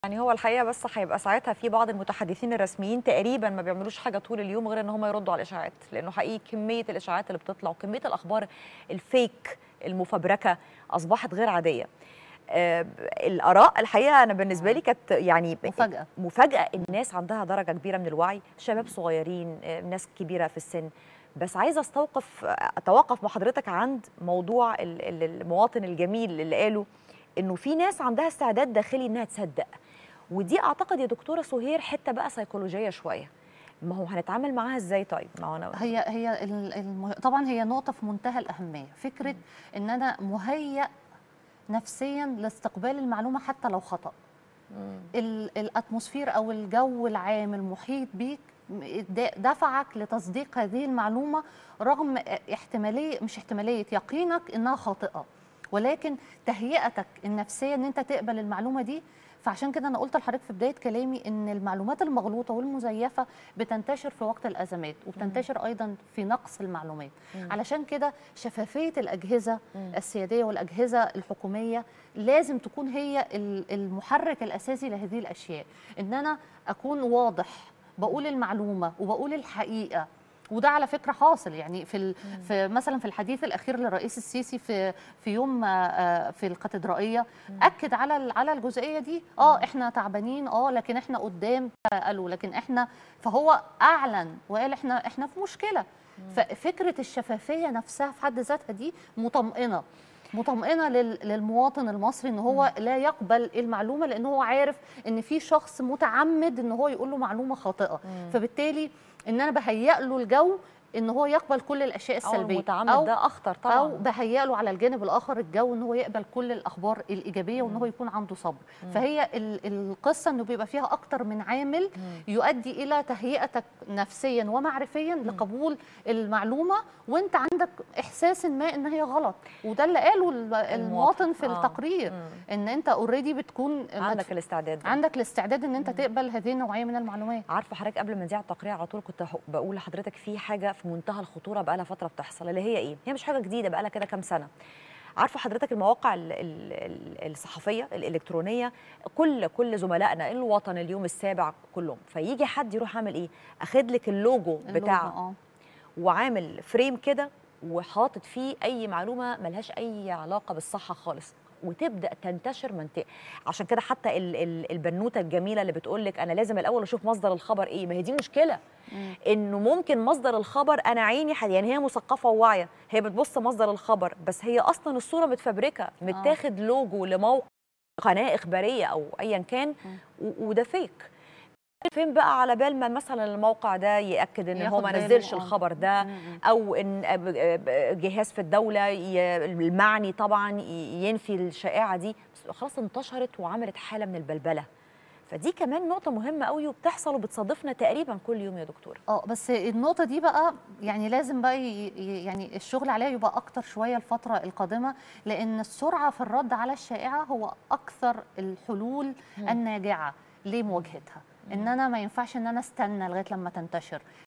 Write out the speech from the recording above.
يعني هو الحقيقه بس هيبقى ساعتها في بعض المتحدثين الرسميين تقريبا ما بيعملوش حاجه طول اليوم غير ان هم يردوا على الاشاعات لانه حقيقي كميه الاشاعات اللي بتطلع وكميه الاخبار الفيك المفبركه اصبحت غير عاديه آه، الاراء الحقيقه انا بالنسبه لي كانت يعني مفاجأة. مفاجاه الناس عندها درجه كبيره من الوعي شباب صغيرين آه، ناس كبيره في السن بس عايزه استوقف اتوقف مع حضرتك عند موضوع ال- ال- المواطن الجميل اللي قاله انه في ناس عندها استعداد داخلي انها تصدق ودي اعتقد يا دكتوره سهير حته بقى سيكولوجيه شويه ما هو هنتعامل معاها ازاي طيب ما هو انا هي هي ال- الم... طبعا هي نقطة في منتهى الأهمية فكرة إن أنا مهيأ نفسيا لاستقبال المعلومة حتى لو خطأ ال- الأتموسفير أو الجو العام المحيط بيك د- دفعك لتصديق هذه المعلومة رغم احتمالية مش احتمالية يقينك إنها خاطئة ولكن تهيئتك النفسية إن أنت تقبل المعلومة دي فعشان كده انا قلت لحضرتك في بدايه كلامي ان المعلومات المغلوطه والمزيفه بتنتشر في وقت الازمات وبتنتشر ايضا في نقص المعلومات علشان كده شفافيه الاجهزه السياديه والاجهزه الحكوميه لازم تكون هي ال- المحرك الاساسي لهذه الاشياء ان انا اكون واضح بقول المعلومه وبقول الحقيقه وده على فكره حاصل يعني في ال... في مثلا في الحديث الاخير للرئيس السيسي في في يوم آه، آه، في الكاتدرائيه اكد على ال- على الجزئيه دي اه احنا تعبانين اه لكن احنا قدام قالوا لكن احنا فهو اعلن وقال احنا احنا في مشكله ففكره الشفافيه نفسها في حد ذاتها دي مطمئنه مطمئنه لل- للمواطن المصري ان هو لا يقبل المعلومه لان هو عارف ان في شخص متعمد ان هو يقول له معلومه خاطئه فبالتالي ان انا بهيئ له الجو ان هو يقبل كل الاشياء او السلبيه المتعمد ده اخطر طبعا او بهيئ له على الجانب الاخر الجو ان هو يقبل كل الاخبار الايجابيه وان هو يكون عنده صبر فهي ال- القصه انه بيبقى فيها اكتر من عامل يؤدي الى تهيئتك نفسيا ومعرفيا لقبول المعلومه وانت عندك احساس ما ان هي غلط وده اللي قاله ال- المواطن في آه. التقرير ان انت اوريدي بتكون عندك الاستعداد ده. عندك الاستعداد ان انت تقبل هذه النوعيه من المعلومات عارفه حضرتك قبل ما نذيع التقرير على طول كنت هق- بقول لحضرتك في حاجه في منتهى الخطوره بقى لها فتره بتحصل اللي هي ايه؟ هي مش حاجه جديده بقى لها كده كام سنه. عارفه حضرتك المواقع ال- ال- ال- الصحفيه الالكترونيه كل كل زملائنا الوطن اليوم السابع كلهم فيجي حد يروح عامل ايه؟ اخد لك اللوجو اللوجو، بتاع اه وعامل فريم كده وحاطط فيه اي معلومه ملهاش اي علاقه بالصحه خالص وتبدا تنتشر منطقه عشان كده حتى ال ال البنوته الجميله اللي بتقول لك انا لازم الاول اشوف مصدر الخبر ايه ما هي دي مشكله انه ممكن مصدر الخبر انا عيني حد يعني هي مثقفه وواعيه هي بتبص مصدر الخبر بس هي اصلا الصوره متفبركه متاخد لوجو لموقع قناه اخباريه او ايا كان و- وده فيك فين بقى على بال ما مثلا الموقع ده ياكد ان هو ياخد ما باله، نزلش آه. الخبر ده او ان جهاز في الدوله ي- المعني طبعا ي- ينفي الشائعه دي بس خلاص انتشرت وعملت حاله من البلبله فدي كمان نقطه مهمه قوي وبتحصل وبتصادفنا تقريبا كل يوم يا دكتوره اه بس النقطة دي بقى يعني لازم بقى ي- ي- يعني الشغل عليها يبقى أكتر شوية الفترة القادمة لأن السرعة في الرد على الشائعة هو أكثر الحلول الناجعة لمواجهتها ان انا ما ينفعش ان انا استنى لغايه لما تنتشر